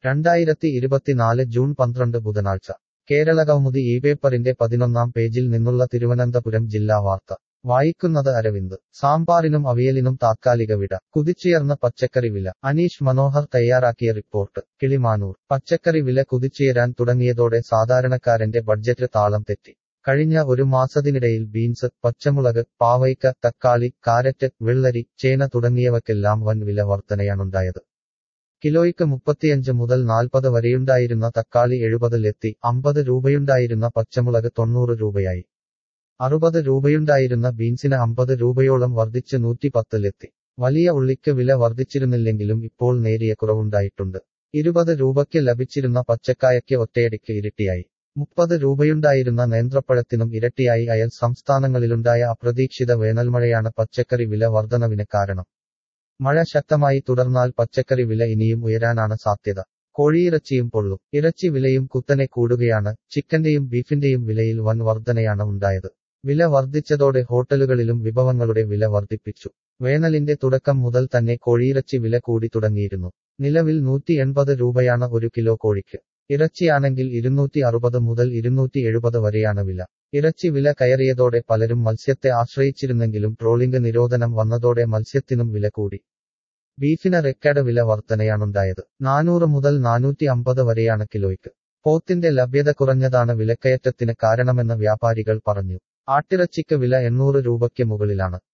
രണ്ടായിരത്തി ഇരുപത്തിനാല് ജൂൺ പന്ത്രണ്ട് ബുധനാഴ്ച കേരള കൗമുദി ഈ പേപ്പറിന്റെ പതിനൊന്നാം പേജിൽ നിന്നുള്ള തിരുവനന്തപുരം ജില്ലാ വാർത്ത വായിക്കുന്നത് അരവിന്ദ് സാമ്പാറിനും അവിയലിനും താത്കാലിക വിട കുതിച്ചുയർന്ന പച്ചക്കറി വില അനീഷ് മനോഹർ തയ്യാറാക്കിയ റിപ്പോർട്ട് കിളിമാനൂർ പച്ചക്കറി വില കുതിച്ചുയരാൻ തുടങ്ങിയതോടെ സാധാരണക്കാരന്റെ ബഡ്ജറ്റ് താളം തെറ്റി കഴിഞ്ഞ ഒരു മാസത്തിനിടയിൽ ബീൻസ് പച്ചമുളക് പാവയ്ക്ക തക്കാളി കാരറ്റ് വെള്ളരി ചേന തുടങ്ങിയവക്കെല്ലാം വൻ വില വർധനയാണുണ്ടായത് കിലോയ്ക്ക് മുപ്പത്തിയഞ്ച് മുതൽ നാൽപ്പത് വരെയുണ്ടായിരുന്ന തക്കാളി എഴുപതിലെത്തി അമ്പത് രൂപയുണ്ടായിരുന്ന പച്ചമുളക് തൊണ്ണൂറ് രൂപയായി അറുപത് രൂപയുണ്ടായിരുന്ന ബീൻസിന് അമ്പത് രൂപയോളം വർദ്ധിച്ച് നൂറ്റി പത്തിലെത്തി വലിയ ഉള്ളിക്ക് വില വർദ്ധിച്ചിരുന്നില്ലെങ്കിലും ഇപ്പോൾ നേരിയ കുറവുണ്ടായിട്ടുണ്ട് ഇരുപത് രൂപയ്ക്ക് ലഭിച്ചിരുന്ന പച്ചക്കായയ്ക്ക് ഒറ്റയടിക്ക് ഇരട്ടിയായി മുപ്പത് രൂപയുണ്ടായിരുന്ന നേന്ത്രപ്പഴത്തിനും ഇരട്ടിയായി അയൽ സംസ്ഥാനങ്ങളിലുണ്ടായ അപ്രതീക്ഷിത വേനൽമഴയാണ് പച്ചക്കറി വില വർധനവിന് കാരണം മഴ ശക്തമായി തുടർന്നാൽ പച്ചക്കറി വില ഇനിയും ഉയരാനാണ് സാധ്യത കോഴിയിറച്ചിയും പൊള്ളും ഇറച്ചി വിലയും കുത്തനെ കൂടുകയാണ് ചിക്കന്റെയും ബീഫിന്റെയും വിലയിൽ വൻ വർധനയാണ് ഉണ്ടായത് വില വർദ്ധിച്ചതോടെ ഹോട്ടലുകളിലും വിഭവങ്ങളുടെ വില വർദ്ധിപ്പിച്ചു വേനലിന്റെ തുടക്കം മുതൽ തന്നെ കോഴിയിറച്ചി വില കൂടി തുടങ്ങിയിരുന്നു നിലവിൽ നൂറ്റി എൺപത് രൂപയാണ് ഒരു കിലോ കോഴിക്ക് ഇറച്ചിയാണെങ്കിൽ ഇരുന്നൂറ്റി അറുപത് മുതൽ ഇരുന്നൂറ്റി എഴുപത് വരെയാണ് വില ഇറച്ചി വില കയറിയതോടെ പലരും മത്സ്യത്തെ ആശ്രയിച്ചിരുന്നെങ്കിലും ട്രോളിംഗ് നിരോധനം വന്നതോടെ മത്സ്യത്തിനും വില കൂടി ബീഫിന് റെക്കോർഡ് വില വർധനയാണുണ്ടായത് നാനൂറ് മുതൽ നാനൂറ്റി അമ്പത് വരെയാണ് കിലോയ്ക്ക് പോത്തിന്റെ ലഭ്യത കുറഞ്ഞതാണ് വിലക്കയറ്റത്തിന് കാരണമെന്ന് വ്യാപാരികൾ പറഞ്ഞു ആട്ടിറച്ചിക്ക് വില എണ്ണൂറ് രൂപയ്ക്ക് മുകളിലാണ്